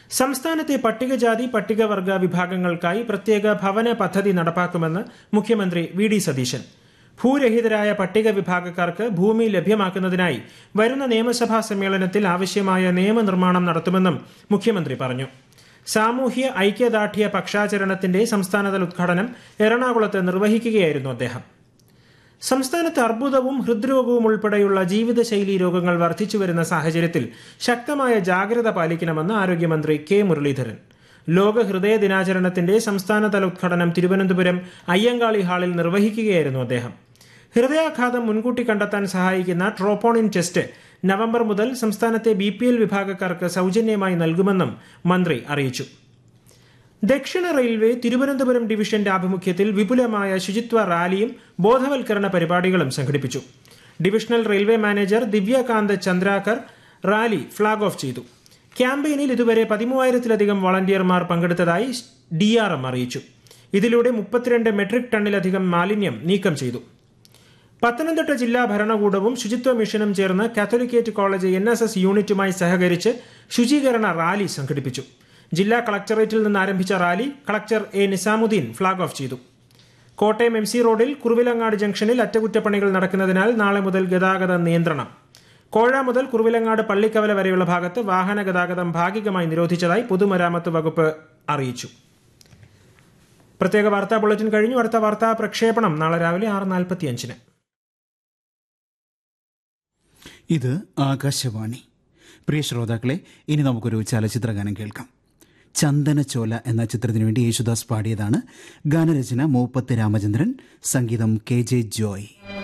സംസ്ഥാനത്തെ പട്ടികജാതി പട്ടികവർഗ വിഭാഗങ്ങൾക്കായി പ്രത്യേക ഭവന പദ്ധതി നടപ്പാക്കുമെന്ന് മുഖ്യമന്ത്രി വി ഡി സതീശൻ ഭൂരഹിതരായ പട്ടിക വിഭാഗക്കാർക്ക് ഭൂമി ലഭ്യമാക്കുന്നതിനായി വരുന്ന നിയമസഭാ സമ്മേളനത്തിൽ ആവശ്യമായ നിയമനിർമ്മാണം നടത്തുമെന്നും മുഖ്യമന്ത്രി പറഞ്ഞു സാമൂഹ്യ ഐക്യദാർഢ്യ പക്ഷാചരണത്തിന്റെ സംസ്ഥാനതല ഉദ്ഘാടനം എറണാകുളത്ത് നിർവഹിക്കുകയായിരുന്നു അദ്ദേഹം സംസ്ഥാനത്ത് അർബുദവും ഹൃദ്രോഗവും ഉൾപ്പെടെയുള്ള ജീവിതശൈലീ രോഗങ്ങൾ വർദ്ധിച്ചുവരുന്ന സാഹചര്യത്തിൽ ശക്തമായ ജാഗ്രത പാലിക്കണമെന്ന് ആരോഗ്യമന്ത്രി കെ മുരളീധരൻ ലോക ഹൃദയ ദിനാചരണത്തിന്റെ സംസ്ഥാനതല ഉദ്ഘാടനം തിരുവനന്തപുരം അയ്യങ്കാളി ഹാളിൽ നിർവഹിക്കുകയായിരുന്നു അദ്ദേഹം ഹൃദയാഘാതം മുൻകൂട്ടി കണ്ടെത്താൻ സഹായിക്കുന്ന ട്രോപ്പോണിൻ ടെസ്റ്റ് നവംബർ മുതൽ സംസ്ഥാനത്തെ ബി പി എൽ വിഭാഗക്കാർക്ക് സൗജന്യമായി നൽകുമെന്നും മന്ത്രി അറിയിച്ചു ദക്ഷിണ റെയിൽവേ തിരുവനന്തപുരം ഡിവിഷന്റെ ആഭിമുഖ്യത്തിൽ വിപുലമായ ശുചിത്വ റാലിയും ബോധവൽക്കരണ പരിപാടികളും സംഘടിപ്പിച്ചു divisional railway manager Divyakant Chandrakar rally flag off ചെയ്തു ക്യാമ്പയിനിൽ ഇതുവരെ പതിമൂവായിരത്തിലധികം വളണ്ടിയർമാർ പങ്കെടുത്തതായി ഡി ആർ എം അറിയിച്ചു ഇതിലൂടെ മുപ്പത്തിരണ്ട് മെട്രിക് ടണ്ണിലധികം മാലിന്യം നീക്കം ചെയ്തു പത്തനംതിട്ട ജില്ലാ ഭരണകൂടവും ശുചിത്വ മിഷനും ചേർന്ന് Catholicate college N S S യൂണിറ്റുമായി സഹകരിച്ച് ശുചീകരണ റാലി സംഘടിപ്പിച്ചു ജില്ലാ കളക്ടറേറ്റിൽ നിന്ന് ആരംഭിച്ച rally collector A Nizamuddin flag off ചെയ്തു കോട്ടയം എം സി റോഡിൽ കുറുവിലങ്ങാട് ജംഗ്ഷനിൽ അറ്റകുറ്റപ്പണികൾ നടക്കുന്നതിനാൽ നാളെ മുതൽ ഗതാഗത നിയന്ത്രണം കോഴ മുതൽ കുറുവിലങ്ങാട് പള്ളിക്കവല വരെയുള്ള ഭാഗത്ത് വാഹന ഗതാഗതം ഭാഗികമായി നിരോധിച്ചതായി പൊതുമരാമത്ത് വകുപ്പ് അറിയിച്ചു പ്രത്യേക വാർത്താ ബുള്ളറ്റിൻ കഴിഞ്ഞു അടുത്ത വാർത്താ പ്രക്ഷേപണം നാളെ രാവിലെ ആറ് നാൽപ്പത്തിയഞ്ചിന് ഇത് ആകാശവാണി പ്രിയ ശ്രോതാക്കളെ ഇനി നമുക്കൊരു ചലച്ചിത്ര ഗാനം കേൾക്കാം ചന്ദനച്ചോല എന്ന ചിത്രത്തിനു വേണ്ടി യേശുദാസ് പാടിയതാണ് ഗാനരചന മൂപ്പത്ത് രാമചന്ദ്രൻ സംഗീതം കെ ജെ ജോയ്